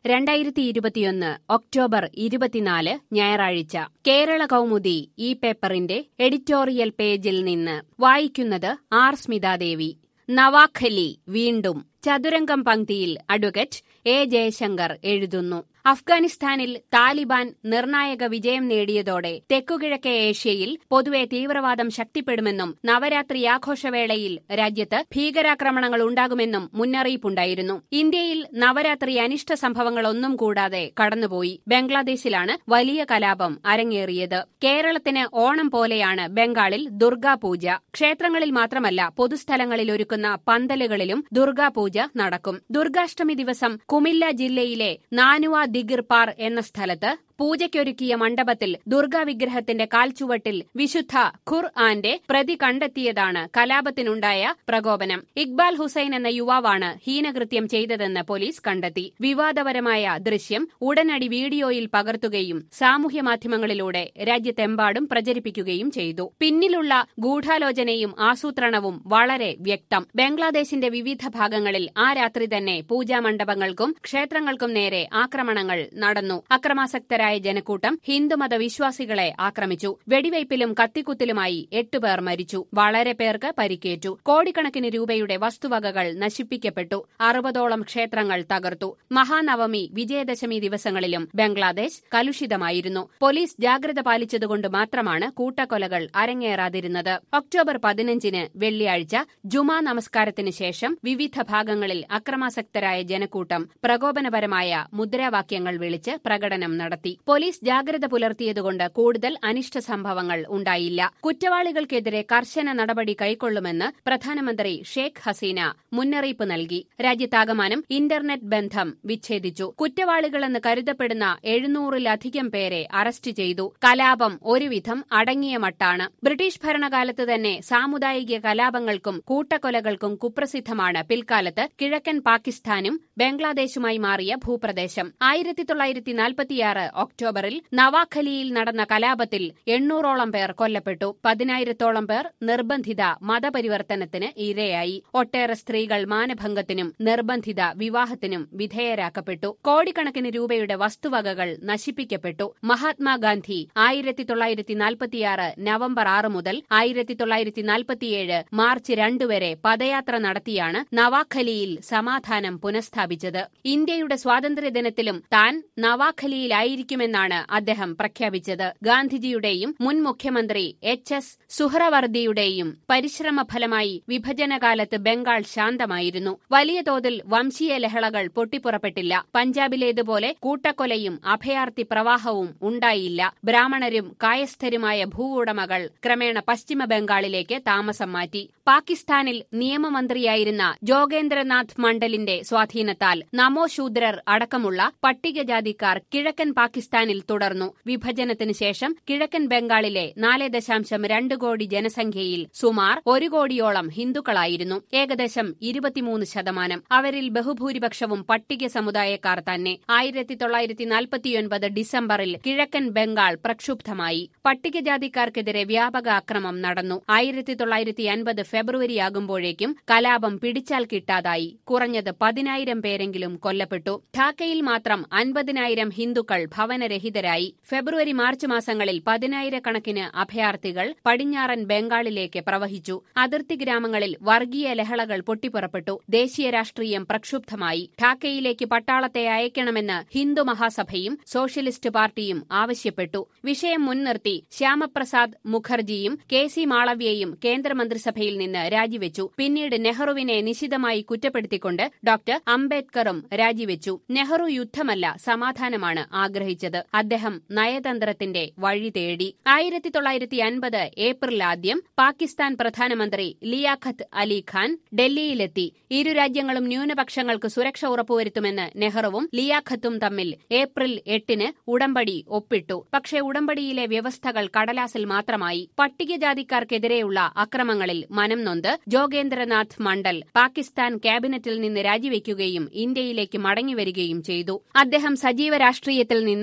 രണ്ടായിരത്തി ഇരുപത്തിയൊന്ന് ഒക്ടോബർ ഇരുപത്തിനാല് ഞായറാഴ്ച കേരള കൗമുദി ഈ പേപ്പറിന്റെ എഡിറ്റോറിയൽ പേജിൽ നിന്ന് വായിക്കുന്നത് ആർ സ്മിതാദേവി നവാഖലി വീണ്ടും ചതുരംഗം പങ്ക്തിയിൽ അഡ്വക്കേറ്റ് എ ജയശങ്കർ എഴുതുന്നു അഫ്ഗാനിസ്ഥാനിൽ താലിബാൻ നിർണായക വിജയം നേടിയതോടെ തെക്കുകിഴക്കേ ഏഷ്യയിൽ പൊതുവെ തീവ്രവാദം ശക്തിപ്പെടുമെന്നും നവരാത്രി ആഘോഷവേളയിൽ രാജ്യത്ത് ഭീകരാക്രമണങ്ങൾ ഉണ്ടാകുമെന്നും മുന്നറിയിപ്പുണ്ടായിരുന്നു ഇന്ത്യയിൽ നവരാത്രി അനിഷ്ട സംഭവങ്ങളൊന്നും കൂടാതെ കടന്നുപോയി ബംഗ്ലാദേശിലാണ് വലിയ കലാപം അരങ്ങേറിയത് കേരളത്തിന് ഓണം പോലെയാണ് ബംഗാളിൽ ദുർഗാപൂജ ക്ഷേത്രങ്ങളിൽ മാത്രമല്ല പൊതുസ്ഥലങ്ങളിൽ ഒരുക്കുന്ന പന്തലുകളിലും ദുർഗാപൂജ നടക്കും ദുർഗാഷ്ടമി ദിവസം കുമില്ല ജില്ലയിലെ നാനുവ ദിഗിർപാർ എന്ന സ്ഥലത്ത് പൂജയ്ക്കൊരുക്കിയ മണ്ഡപത്തിൽ ദുർഗാ വിഗ്രഹത്തിന്റെ കാൽച്ചുവട്ടിൽ വിശുദ്ധ ഖുർ ആന്റെ പ്രതി കണ്ടെത്തിയതാണ് കലാപത്തിനുണ്ടായ പ്രകോപനം ഇക്ബാൽ ഹുസൈൻ എന്ന യുവാവാണ് ഹീനകൃത്യം ചെയ്തതെന്ന് പോലീസ് കണ്ടെത്തി വിവാദപരമായ ദൃശ്യം ഉടനടി വീഡിയോയിൽ പകർത്തുകയും സാമൂഹ്യ മാധ്യമങ്ങളിലൂടെ രാജ്യത്തെമ്പാടും പ്രചരിപ്പിക്കുകയും ചെയ്തു പിന്നിലുള്ള ഗൂഢാലോചനയും ആസൂത്രണവും വളരെ വ്യക്തം ബംഗ്ലാദേശിന്റെ വിവിധ ഭാഗങ്ങളിൽ ആ രാത്രി തന്നെ പൂജാമണ്ഡപങ്ങൾക്കും ക്ഷേത്രങ്ങൾക്കും നേരെ ആക്രമണങ്ങൾ നടന്നു അക്രമാസക്തരായ ഭീകരരായ ജനക്കൂട്ടം ഹിന്ദുമത വിശ്വാസികളെ ആക്രമിച്ചു വെടിവയ്പിലും കത്തിക്കുത്തിലുമായി എട്ടുപേർ മരിച്ചു വളരെ പേർക്ക് പരിക്കേറ്റു കോടിക്കണക്കിന് രൂപയുടെ വസ്തുവകകൾ നശിപ്പിക്കപ്പെട്ടു അറുപതോളം ക്ഷേത്രങ്ങൾ തകർത്തു മഹാനവമി വിജയദശമി ദിവസങ്ങളിലും ബംഗ്ലാദേശ് കലുഷിതമായിരുന്നു പോലീസ് ജാഗ്രത പാലിച്ചതുകൊണ്ട് മാത്രമാണ് കൂട്ടക്കൊലകൾ അരങ്ങേറാതിരുന്നത് ഒക്ടോബർ പതിനഞ്ചിന് വെള്ളിയാഴ്ച ജുമാ നമസ്കാരത്തിന് ശേഷം വിവിധ ഭാഗങ്ങളിൽ അക്രമാസക്തരായ ജനക്കൂട്ടം പ്രകോപനപരമായ മുദ്രാവാക്യങ്ങൾ വിളിച്ച് പ്രകടനം നടത്തി പോലീസ് ജാഗ്രത പുലർത്തിയതുകൊണ്ട് കൂടുതൽ അനിഷ്ട സംഭവങ്ങൾ ഉണ്ടായില്ല കുറ്റവാളികൾക്കെതിരെ കർശന നടപടി കൈക്കൊള്ളുമെന്ന് പ്രധാനമന്ത്രി ഷേഖ് ഹസീന മുന്നറിയിപ്പ് നൽകി രാജ്യത്താകമാനം ഇന്റർനെറ്റ് ബന്ധം വിച്ഛേദിച്ചു കുറ്റവാളികളെന്ന് കരുതപ്പെടുന്ന എഴുന്നൂറിലധികം പേരെ അറസ്റ്റ് ചെയ്തു കലാപം ഒരുവിധം അടങ്ങിയ മട്ടാണ് ബ്രിട്ടീഷ് ഭരണകാലത്ത് തന്നെ സാമുദായിക കലാപങ്ങൾക്കും കൂട്ടക്കൊലകൾക്കും കുപ്രസിദ്ധമാണ് പിൽക്കാലത്ത് കിഴക്കൻ പാകിസ്ഥാനും ബംഗ്ലാദേശുമായി മാറിയ ഭൂപ്രദേശം ആയിരത്തി തൊള്ളായിരത്തി നാൽപ്പത്തിയാറ് ഒക്ടോബറിൽ നവാഖലിയിൽ നടന്ന കലാപത്തിൽ എണ്ണൂറോളം പേർ കൊല്ലപ്പെട്ടു പതിനായിരത്തോളം പേർ നിർബന്ധിത മതപരിവർത്തനത്തിന് ഇരയായി ഒട്ടേറെ സ്ത്രീകൾ മാനഭംഗത്തിനും നിർബന്ധിത വിവാഹത്തിനും വിധേയരാക്കപ്പെട്ടു കോടിക്കണക്കിന് രൂപയുടെ വസ്തുവകകൾ നശിപ്പിക്കപ്പെട്ടു മഹാത്മാഗാന്ധി ആയിരത്തി തൊള്ളായിരത്തി നാൽപ്പത്തിയാറ് നവംബർ ആറ് മുതൽ ആയിരത്തി തൊള്ളായിരത്തി നാൽപ്പത്തിയേഴ് മാർച്ച് രണ്ട് വരെ പദയാത്ര നടത്തിയാണ് നവാഖലിയിൽ സമാധാനം പുനഃസ്ഥാപിച്ചത് ഇന്ത്യയുടെ സ്വാതന്ത്ര്യദിനത്തിലും താൻ നവാഖലിയിലായിരിക്കുമെന്നാണ് അദ്ദേഹം പ്രഖ്യാപിച്ചത് ഗാന്ധിജിയുടെയും മുൻ മുഖ്യമന്ത്രി എച്ച് എസ് സുഹ്രവർദിയുടെയും പരിശ്രമ ഫലമായി വിഭജനകാലത്ത് ബംഗാൾ ശാന്തമായിരുന്നു വലിയ തോതിൽ വംശീയ ലഹളകൾ പൊട്ടിപ്പുറപ്പെട്ടില്ല പഞ്ചാബിലേതുപോലെ കൂട്ടക്കൊലയും അഭയാർത്ഥി പ്രവാഹവും ഉണ്ടായില്ല ബ്രാഹ്മണരും കായസ്ഥരുമായ ഭൂവുടമകൾ ക്രമേണ പശ്ചിമ ബംഗാളിലേക്ക് താമസം മാറ്റി പാകിസ്ഥാനിൽ നിയമമന്ത്രിയായിരുന്ന ജോഗേന്ദ്രനാഥ് മണ്ഡലിന്റെ സ്വാധീനത്താൽ നമോ ശൂദ്രർ അടക്കമുള്ള പട്ടികജാതിക്കാർ കിഴക്കൻ പാകിസ്ഥാനിൽ തുടർന്നു വിഭജനത്തിന് ശേഷം കിഴക്കൻ ബംഗാളിലെ നാല് ദശാംശം രണ്ട് കോടി ജനസംഖ്യയിൽ സുമാർ ഒരു കോടിയോളം ഹിന്ദുക്കളായിരുന്നു ഏകദേശം ഇരുപത്തിമൂന്ന് ശതമാനം അവരിൽ ബഹുഭൂരിപക്ഷവും പട്ടിക സമുദായക്കാർ തന്നെ ആയിരത്തി തൊള്ളായിരത്തി നാൽപ്പത്തിയൊൻപത് ഡിസംബറിൽ കിഴക്കൻ ബംഗാൾ പ്രക്ഷുബ്ധമായി പട്ടികജാതിക്കാർക്കെതിരെ വ്യാപക അക്രമം നടന്നു ആയിരത്തി തൊള്ളായിരത്തി അൻപത് ഫെബ്രുവരിയാകുമ്പോഴേക്കും കലാപം പിടിച്ചാൽ കിട്ടാതായി കുറഞ്ഞത് പതിനായിരം പേരെങ്കിലും കൊല്ലപ്പെട്ടു ഢാക്കയിൽ മാത്രം അൻപതിനായിരം ഹിന്ദുക്കൾ ഭവനരഹിതരായി ഫെബ്രുവരി മാർച്ച് മാസങ്ങളിൽ പതിനായിരക്കണക്കിന് അഭയാർത്ഥികൾ പടിഞ്ഞാറൻ ബംഗാളിലേക്ക് പ്രവഹിച്ചു അതിർത്തി ഗ്രാമങ്ങളിൽ വർഗീയ ലഹളകൾ പൊട്ടിപ്പുറപ്പെട്ടു ദേശീയ രാഷ്ട്രീയം പ്രക്ഷുബ്ധമായി ഢാക്കയിലേക്ക് പട്ടാളത്തെ അയക്കണമെന്ന് ഹിന്ദു മഹാസഭയും സോഷ്യലിസ്റ്റ് പാർട്ടിയും ആവശ്യപ്പെട്ടു വിഷയം മുൻനിർത്തി ശ്യാമപ്രസാദ് മുഖർജിയും കെ സി മാളവ്യയും കേന്ദ്രമന്ത്രിസഭയിൽ നിന്ന് രാജിവെച്ചു പിന്നീട് നെഹ്റുവിനെ നിശിതമായി കുറ്റപ്പെടുത്തിക്കൊണ്ട് ഡോക്ടർ അംബേദ്കറും രാജിവെച്ചു നെഹ്റു യുദ്ധമല്ല സമാധാനമാണ് ആഗ്രഹിച്ചത് അദ്ദേഹം നയതന്ത്രത്തിന്റെ വഴി തേടി ആയിരത്തി തൊള്ളായിരത്തി അൻപത് ഏപ്രിൽ ആദ്യം പാകിസ്ഥാൻ പ്രധാനമന്ത്രി ലിയാഖത്ത് അലി ഖാൻ ഡൽഹിയിലെത്തി ഇരു രാജ്യങ്ങളും ന്യൂനപക്ഷങ്ങൾക്ക് സുരക്ഷ ഉറപ്പുവരുത്തുമെന്ന് നെഹ്റുവും ലിയാഖത്തും തമ്മിൽ ഏപ്രിൽ എട്ടിന് ഉടമ്പടി ഒപ്പിട്ടു പക്ഷേ ഉടമ്പടിയിലെ വ്യവസ്ഥകൾ കടലാസിൽ മാത്രമായി പട്ടികജാതിക്കാർക്കെതിരെയുള്ള അക്രമങ്ങളിൽ മനം നൊന്ത് ജോഗേന്ദ്രനാഥ് മണ്ഡൽ പാകിസ്ഥാൻ ക്യാബിനറ്റിൽ നിന്ന് രാജിവെക്കുകയും ഇന്ത്യയിലേക്ക് മടങ്ങിവരികയും ചെയ്തു അദ്ദേഹം സജീവ രാഷ്ട്രീയത്തിൽ നിന്ന്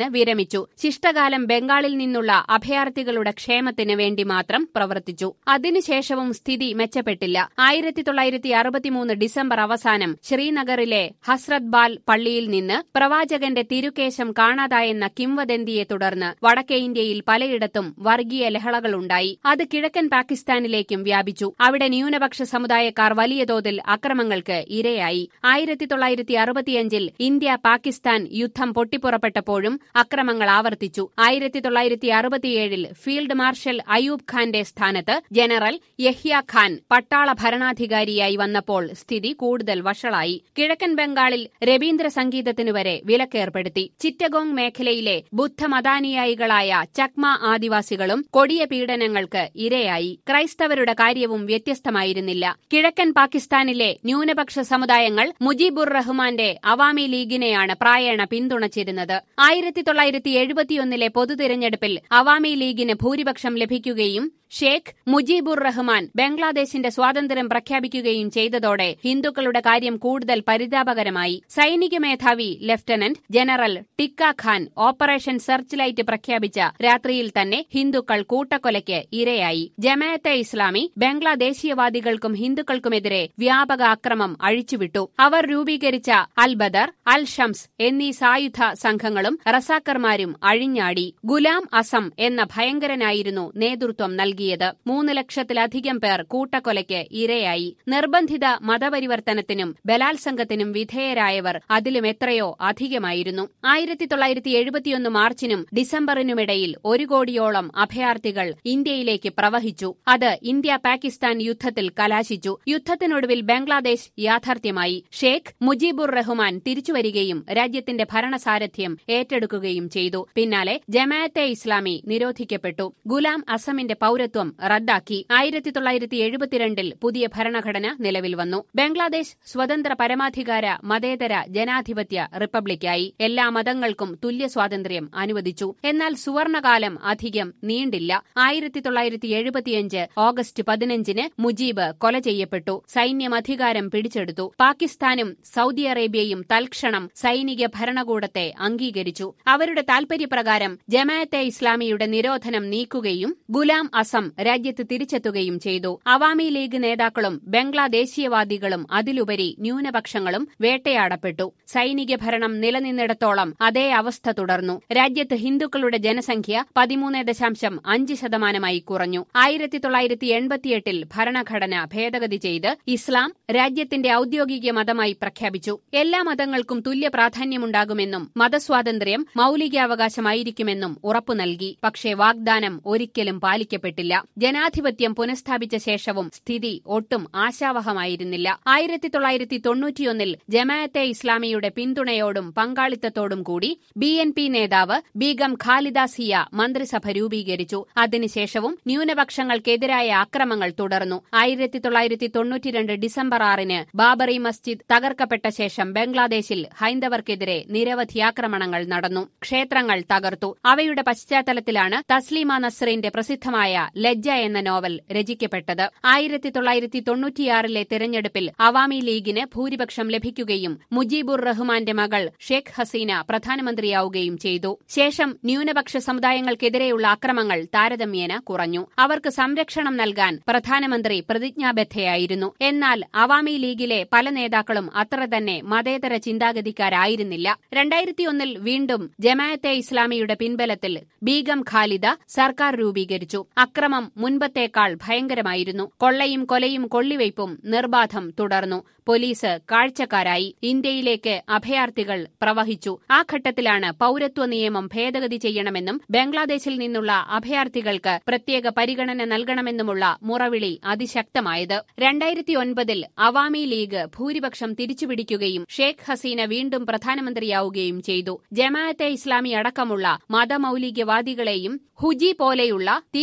നിന്ന് വിരമിച്ചു ശിഷ്ടകാലം ബംഗാളിൽ നിന്നുള്ള അഭയാർത്ഥികളുടെ ക്ഷേമത്തിന് വേണ്ടി മാത്രം പ്രവർത്തിച്ചു അതിനുശേഷവും സ്ഥിതി മെച്ചപ്പെട്ടില്ല ആയിരത്തി തൊള്ളായിരത്തി അറുപത്തിമൂന്ന് ഡിസംബർ അവസാനം ശ്രീനഗറിലെ ഹസ്രത് ബാൽ പള്ളിയിൽ നിന്ന് പ്രവാചകന്റെ തിരുക്കേശം കാണാതായെന്ന കിംവദന്തിയെ തുടർന്ന് വടക്കേ ഇന്ത്യയിൽ പലയിടത്തും വർഗീയ ലഹളകളുണ്ടായി അത് കിഴക്കൻ പാകിസ്ഥാനിലേക്കും വ്യാപിച്ചു അവിടെ ന്യൂനപക്ഷ സമുദായക്കാർ വലിയ തോതിൽ അക്രമങ്ങൾക്ക് ഇരയായി ആയിരത്തി തൊള്ളായിരത്തി അറുപത്തിയഞ്ചിൽ ഇന്ത്യ പാകിസ്ഥാൻ യുദ്ധം പൊട്ടിപ്പുറപ്പെട്ടപ്പോഴും അക്രമങ്ങൾ ആവർത്തിച്ചു ആയിരത്തി തൊള്ളായിരത്തി അറുപത്തിയേഴിൽ ഫീൽഡ് മാർഷൽ അയൂബ് ഖാന്റെ സ്ഥാനത്ത് ജനറൽ യഹ്യ ഖാൻ പട്ടാള ഭരണാധികാരിയായി വന്നപ്പോൾ സ്ഥിതി കൂടുതൽ വഷളായി കിഴക്കൻ ബംഗാളിൽ രവീന്ദ്ര സംഗീതത്തിനു വരെ വിലക്കേർപ്പെടുത്തി ചിറ്റഗോങ് മേഖലയിലെ ബുദ്ധമതാനുയായികളായ ചക്മ ആദിവാസികളും കൊടിയ പീഡനങ്ങൾക്ക് ഇരയായി ക്രൈസ്തവരുടെ കാര്യവും വ്യത്യസ്തമായിരുന്നില്ല കിഴക്കൻ പാകിസ്ഥാനിലെ ന്യൂനപക്ഷ സമുദായങ്ങൾ മുജീബുർ റഹ്മാന്റെ അവാമി ലീഗിനെയാണ് പ്രായേണ പിന്തുണച്ചിരുന്നത് ആയിരത്തി തൊള്ളായിരത്തി എഴുപത്തിയൊന്നിലെ പൊതുതിരഞ്ഞെടുപ്പിൽ അവാമി ലീഗിന് ഭൂരിപക്ഷം ലഭിക്കുകയും ഷേഖ് മുജീബുർ റഹ്മാൻ ബംഗ്ലാദേശിന്റെ സ്വാതന്ത്ര്യം പ്രഖ്യാപിക്കുകയും ചെയ്തതോടെ ഹിന്ദുക്കളുടെ കാര്യം കൂടുതൽ പരിതാപകരമായി സൈനിക മേധാവി lieutenant general Tikka Khan operation search light പ്രഖ്യാപിച്ച രാത്രിയിൽ തന്നെ ഹിന്ദുക്കൾ കൂട്ടക്കൊലയ്ക്ക് ഇരയായി ജമാഅത്തെ ഇസ്ലാമി ബംഗ്ലാദേശീയവാദികൾക്കും ഹിന്ദുക്കൾക്കുമെതിരെ വ്യാപക അക്രമം അഴിച്ചുവിട്ടു അവർ രൂപീകരിച്ച അൽ ബദർ അൽ ഷംസ് എന്നീ സായുധ സംഘങ്ങളും റസാക്കർമാരും അഴിഞ്ഞാടി ഗുലാം അസം എന്ന ഭയങ്കരനായിരുന്നു നേതൃത്വം നൽകി നൽകിയത് മൂന്ന് ലക്ഷത്തിലധികം പേർ കൂട്ടക്കൊലയ്ക്ക് ഇരയായി നിർബന്ധിത മതപരിവർത്തനത്തിനും ബലാത്സംഗത്തിനും വിധേയരായവർ അതിലും എത്രയോ അധികമായിരുന്നു ആയിരത്തി തൊള്ളായിരത്തി എഴുപത്തിയൊന്ന് മാർച്ചിനും ഡിസംബറിനുമിടയിൽ ഒരു കോടിയോളം അഭയാർത്ഥികൾ ഇന്ത്യയിലേക്ക് പ്രവഹിച്ചു അത് ഇന്ത്യ പാകിസ്ഥാൻ യുദ്ധത്തിൽ കലാശിച്ചു യുദ്ധത്തിനൊടുവിൽ ബംഗ്ലാദേശ് യാഥാർത്ഥ്യമായി ഷേഖ് മുജീബുർ റഹ്മാൻ തിരിച്ചുവരികയും രാജ്യത്തിന്റെ ഭരണസാരഥ്യം ഏറ്റെടുക്കുകയും ചെയ്തു പിന്നാലെ ജമാഅത്തെ ഇസ്ലാമി നിരോധിക്കപ്പെട്ടു ഗുലാം അസമിന്റെ പൌരത്വം റദ്ദാക്കി ആയിരത്തി തൊള്ളായിരത്തി എഴുപത്തിരണ്ടിൽ പുതിയ ഭരണഘടന നിലവിൽ വന്നു ബംഗ്ലാദേശ് സ്വതന്ത്ര പരമാധികാര മതേതര ജനാധിപത്യ റിപ്പബ്ലിക്കായി എല്ലാ മതങ്ങൾക്കും തുല്യ സ്വാതന്ത്ര്യം അനുവദിച്ചു എന്നാൽ സുവർണകാലം അധികം നീണ്ടില്ല ആയിരത്തി തൊള്ളായിരത്തി എഴുപത്തിയഞ്ച് ഓഗസ്റ്റ് പതിനഞ്ചിന് മുജീബ് കൊല ചെയ്യപ്പെട്ടു സൈന്യം അധികാരം പിടിച്ചെടുത്തു പാകിസ്ഥാനും സൗദി അറേബ്യയും തൽക്ഷണം സൈനിക ഭരണകൂടത്തെ അംഗീകരിച്ചു അവരുടെ താൽപര്യപ്രകാരം ജമാഅത്തെ ഇസ്ലാമിയുടെ നിരോധനം നീക്കുകയും ഗുലാം അസം രാജ്യത്ത് തിരിച്ചെത്തുകയും ചെയ്തു അവാമി ലീഗ് നേതാക്കളും ബംഗ്ലാദേശീയവാദികളും അതിലുപരി ന്യൂനപക്ഷങ്ങളും വേട്ടയാടപ്പെട്ടു സൈനിക ഭരണം നിലനിന്നിടത്തോളം അതേ അവസ്ഥ തുടർന്നു രാജ്യത്ത് ഹിന്ദുക്കളുടെ ജനസംഖ്യ പതിമൂന്ന് ദശാംശം അഞ്ച് ശതമാനമായി കുറഞ്ഞു ആയിരത്തി തൊള്ളായിരത്തി എൺപത്തിയെട്ടിൽ ഭരണഘടന ഭേദഗതി ചെയ്ത് ഇസ്ലാം രാജ്യത്തിന്റെ ഔദ്യോഗിക മതമായി പ്രഖ്യാപിച്ചു എല്ലാ മതങ്ങൾക്കും തുല്യ പ്രാധാന്യമുണ്ടാകുമെന്നും മതസ്വാതന്ത്ര്യം മൌലികാവകാശമായിരിക്കുമെന്നും ഉറപ്പു നൽകി പക്ഷേ വാഗ്ദാനം ഒരിക്കലും പാലിക്കപ്പെട്ടില്ല ജനാധിപത്യം പുനഃസ്ഥാപിച്ച ശേഷവും സ്ഥിതി ഒട്ടും ആശാവഹമായിരുന്നില്ല ആയിരത്തി തൊള്ളായിരത്തി തൊണ്ണൂറ്റിയൊന്നിൽ ജമാഅത്തെ ഇസ്ലാമിയുടെ പിന്തുണയോടും പങ്കാളിത്തത്തോടും കൂടി ബി എൻ പി നേതാവ് ബീഗം ഖാലിദ സിയ മന്ത്രിസഭ രൂപീകരിച്ചു അതിനുശേഷവും ന്യൂനപക്ഷങ്ങൾക്കെതിരായ അക്രമങ്ങൾ തുടർന്നു ആയിരത്തി തൊള്ളായിരത്തി തൊണ്ണൂറ്റിരണ്ട് ഡിസംബർ ആറിന് ബാബറി മസ്ജിദ് തകർക്കപ്പെട്ട ശേഷം ബംഗ്ലാദേശിൽ ഹൈന്ദവർക്കെതിരെ നിരവധി ആക്രമണങ്ങൾ നടന്നു ക്ഷേത്രങ്ങൾ തകർത്തു അവയുടെ പശ്ചാത്തലത്തിലാണ് തസ്ലീമ നസ്റിന്റെ പ്രസിദ്ധമായ ലജ്ജ എന്ന നോവൽ രചിക്കപ്പെട്ടത് ആയിരത്തി തൊള്ളായിരത്തി തൊണ്ണൂറ്റിയാറിലെ തെരഞ്ഞെടുപ്പിൽ അവാമി ലീഗിന് ഭൂരിപക്ഷം ലഭിക്കുകയും മുജീബുർ റഹ്മാന്റെ മകൾ ഷേഖ് ഹസീന പ്രധാനമന്ത്രിയാവുകയും ചെയ്തു ശേഷം ന്യൂനപക്ഷ സമുദായങ്ങൾക്കെതിരെയുള്ള അക്രമങ്ങൾ താരതമ്യേന കുറഞ്ഞു അവർക്ക് സംരക്ഷണം നൽകാൻ പ്രധാനമന്ത്രി പ്രതിജ്ഞാബദ്ധയായിരുന്നു എന്നാൽ അവാമി ലീഗിലെ പല നേതാക്കളും അത്ര തന്നെ മതേതര ചിന്താഗതിക്കാരായിരുന്നില്ല രണ്ടായിരത്തിയൊന്നിൽ വീണ്ടും ജമാഅത്തെ ഇസ്ലാമിയുടെ പിൻബലത്തിൽ ബീഗം ഖാലിദ സർക്കാർ രൂപീകരിച്ചു അക്രമം മുൻപത്തേക്കാൾ ഭയങ്കരമായിരുന്നു കൊള്ളയും കൊലയും കൊള്ളിവയ്പും നിർബാധം തുടർന്നു പോലീസ് കാഴ്ചക്കാരായി ഇന്ത്യയിലേക്ക് അഭയാർത്ഥികൾ പ്രവഹിച്ചു ആ ഘട്ടത്തിലാണ് പൌരത്വ നിയമം ഭേദഗതി ചെയ്യണമെന്നും ബംഗ്ലാദേശിൽ നിന്നുള്ള അഭയാർത്ഥികൾക്ക് പ്രത്യേക പരിഗണന നൽകണമെന്നുമുള്ള മുറവിളി അതിശക്തമായത് രണ്ടായിരത്തി ഒൻപതിൽ അവാമി ലീഗ് ഭൂരിപക്ഷം തിരിച്ചുപിടിക്കുകയും ഷേഖ് ഹസീന വീണ്ടും പ്രധാനമന്ത്രിയാവുകയും ചെയ്തു ജമാഅത്തെ ഇസ്ലാമി അടക്കമുള്ള മതമൌലികവാദികളെയും ഹുജി പോലെയുള്ള തീവ്രവാദ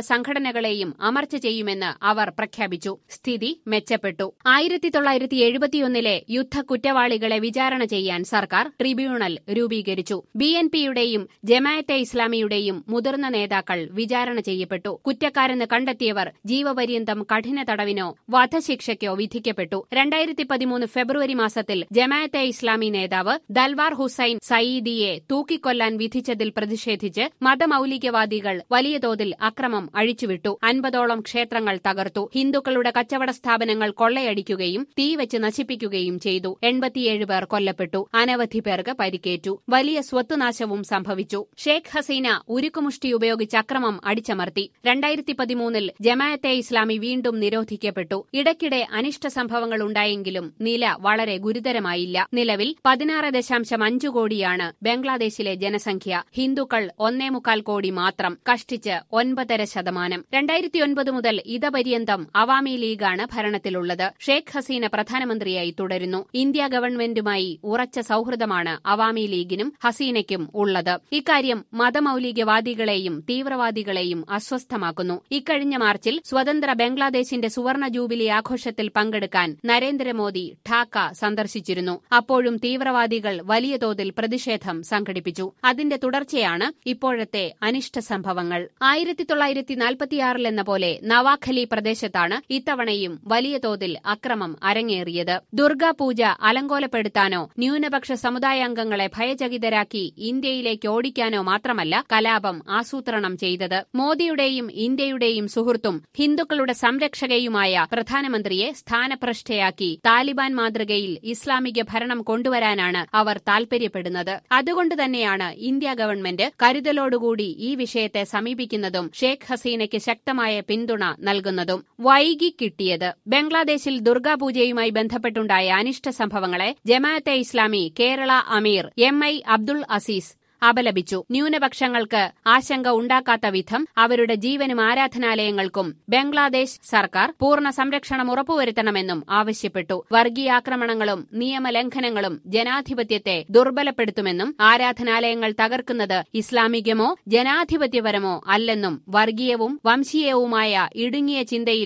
സംഘടനകളെയും അമർച്ച ചെയ്യുമെന്ന് അവർ പ്രഖ്യാപിച്ചു സ്ഥിതി മെച്ചപ്പെട്ടു ആയിരത്തി തൊള്ളായിരത്തി എഴുപത്തിയൊന്നിലെ യുദ്ധ കുറ്റവാളികളെ വിചാരണ ചെയ്യാൻ സർക്കാർ ട്രിബ്യൂണൽ രൂപീകരിച്ചു ബി എൻ പിയുടെയും ജമായത്തെ ഇസ്ലാമിയുടെയും മുതിർന്ന നേതാക്കൾ വിചാരണ ചെയ്യപ്പെട്ടു കുറ്റക്കാരെന്ന് കണ്ടെത്തിയവർ ജീവപര്യന്തം കഠിന തടവിനോ വധശിക്ഷയ്ക്കോ വിധിക്കപ്പെട്ടു രണ്ടായിരത്തി പതിമൂന്ന് ഫെബ്രുവരി മാസത്തിൽ ജമായത്തെ ഇസ്ലാമി നേതാവ് ദൽവാർ ഹുസൈൻ സയീദിയെ തൂക്കിക്കൊല്ലാൻ വിധിച്ചതിൽ പ്രതിഷേധിച്ച് മതമൌലികവാദികൾ വലിയ തോതിൽ അക്രമം അഴിച്ചുവിട്ടു അൻപതോളം ക്ഷേത്രങ്ങൾ തകർത്തു ഹിന്ദുക്കളുടെ കച്ചവട സ്ഥാപനങ്ങൾ കൊള്ളയടിക്കുകയും തീവച്ച് നശിപ്പിക്കുകയും ചെയ്തു എൺപത്തിയേഴ് പേർ കൊല്ലപ്പെട്ടു അനവധി പേർക്ക് പരിക്കേറ്റു വലിയ സ്വത്തുനാശവും സംഭവിച്ചു ഷേഖ് ഹസീന ഉരുക്കുമുഷ്ടി ഉപയോഗിച്ച് അക്രമം അടിച്ചമർത്തി രണ്ടായിരത്തി പതിമൂന്നിൽ ജമായത്തെ ഇസ്ലാമി വീണ്ടും നിരോധിക്കപ്പെട്ടു ഇടയ്ക്കിടെ അനിഷ്ട സംഭവങ്ങൾ ഉണ്ടായെങ്കിലും നില വളരെ ഗുരുതരമായില്ല നിലവിൽ പതിനാറ് ദശാംശം അഞ്ചു കോടിയാണ് ബംഗ്ലാദേശിലെ ജനസംഖ്യ ഹിന്ദുക്കൾ ഒന്നേ മുക്കാൽ കോടി മാത്രം കഷ്ടിച്ച് ഒൻപതര ശതമാനം രണ്ടായിരത്തിയൊൻപത് മുതൽ ഇതപര്യന്തം അവാമി ലീഗാണ് ഭരണത്തിലുള്ളത് ഷേഖ് ഹസീന പ്രധാനമന്ത്രിയായി തുടരുന്നു ഇന്ത്യ ഗവൺമെന്റുമായി ഉറച്ച സൌഹൃദമാണ് അവാമി ലീഗിനും ഹസീനയ്ക്കും ഉള്ളത് ഇക്കാര്യം മതമൌലികവാദികളെയും തീവ്രവാദികളെയും അസ്വസ്ഥമാക്കുന്നു ഇക്കഴിഞ്ഞ മാർച്ചിൽ സ്വതന്ത്ര ബംഗ്ലാദേശിന്റെ സുവർണ ജൂബിലി ആഘോഷത്തിൽ പങ്കെടുക്കാൻ നരേന്ദ്രമോദി ഠാക്ക സന്ദർശിച്ചിരുന്നു അപ്പോഴും തീവ്രവാദികൾ വലിയ തോതിൽ പ്രതിഷേധം സംഘടിപ്പിച്ചു അതിന്റെ തുടർച്ചയാണ് ഇപ്പോഴത്തെ അനിഷ്ട സംഭവങ്ങൾ ആയിരത്തി തൊള്ളായിരത്തി നാൽപ്പത്തിയാറിലെന്ന പോലെ നവാഖലി പ്രദേശത്താണ് ഇത്തവണയും വലിയ തോതിൽ അക്രമം അരങ്ങേറിയത് ദുർഗാപൂജ അലങ്കോലപ്പെടുത്താനോ ന്യൂനപക്ഷ സമുദായാംഗങ്ങളെ ഭയചകിതരാക്കി ഇന്ത്യയിലേക്ക് ഓടിക്കാനോ മാത്രമല്ല കലാപം ആസൂത്രണം ചെയ്തത് മോദിയുടെയും ഇന്ത്യയുടെയും സുഹൃത്തും ഹിന്ദുക്കളുടെ സംരക്ഷകയുമായ പ്രധാനമന്ത്രിയെ സ്ഥാനഭ്രഷ്ടയാക്കി താലിബാൻ മാതൃകയിൽ ഇസ്ലാമിക ഭരണം കൊണ്ടുവരാനാണ് അവർ താൽപര്യപ്പെടുന്നത് അതുകൊണ്ട് തന്നെയാണ് ഇന്ത്യ ഗവൺമെന്റ് കരുതലോടുകൂടി ഈ വിഷയത്തെ സമീപിക്കുന്നതും ഷേഖ് ഹസീനയ്ക്ക് ശക്തമായ പിന്തുണ നൽകുന്നതും വൈകി കിട്ടിയത് ബംഗ്ലാദേശിൽ ദുർഗാപൂജയുമായി ബന്ധപ്പെട്ടുണ്ടായ അനിഷ്ട സംഭവങ്ങളെ ജമാഅത്തെ ഇസ്ലാമി കേരള അമീർ എം ഐ അബ്ദുൾ അസീസ് അപലപിച്ചു ന്യൂനപക്ഷങ്ങൾക്ക് ആശങ്ക ഉണ്ടാക്കാത്ത വിധം അവരുടെ ജീവനും ആരാധനാലയങ്ങൾക്കും ബംഗ്ലാദേശ് സർക്കാർ പൂർണ്ണ സംരക്ഷണം ഉറപ്പുവരുത്തണമെന്നും ആവശ്യപ്പെട്ടു വർഗീയാക്രമണങ്ങളും നിയമലംഘനങ്ങളും ജനാധിപത്യത്തെ ദുർബലപ്പെടുത്തുമെന്നും ആരാധനാലയങ്ങൾ തകർക്കുന്നത് ഇസ്ലാമികമോ ജനാധിപത്യപരമോ അല്ലെന്നും വർഗീയവും വംശീയവുമായ ഇടുങ്ങിയ ചിന്തയിൽ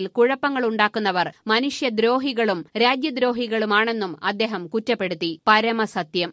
കുഴപ്പങ്ങളുണ്ടാക്കുന്നവർ മനുഷ്യദ്രോഹികളും രാജ്യദ്രോഹികളുമാണെന്നും അദ്ദേഹം കുറ്റപ്പെടുത്തി പരമസത്യം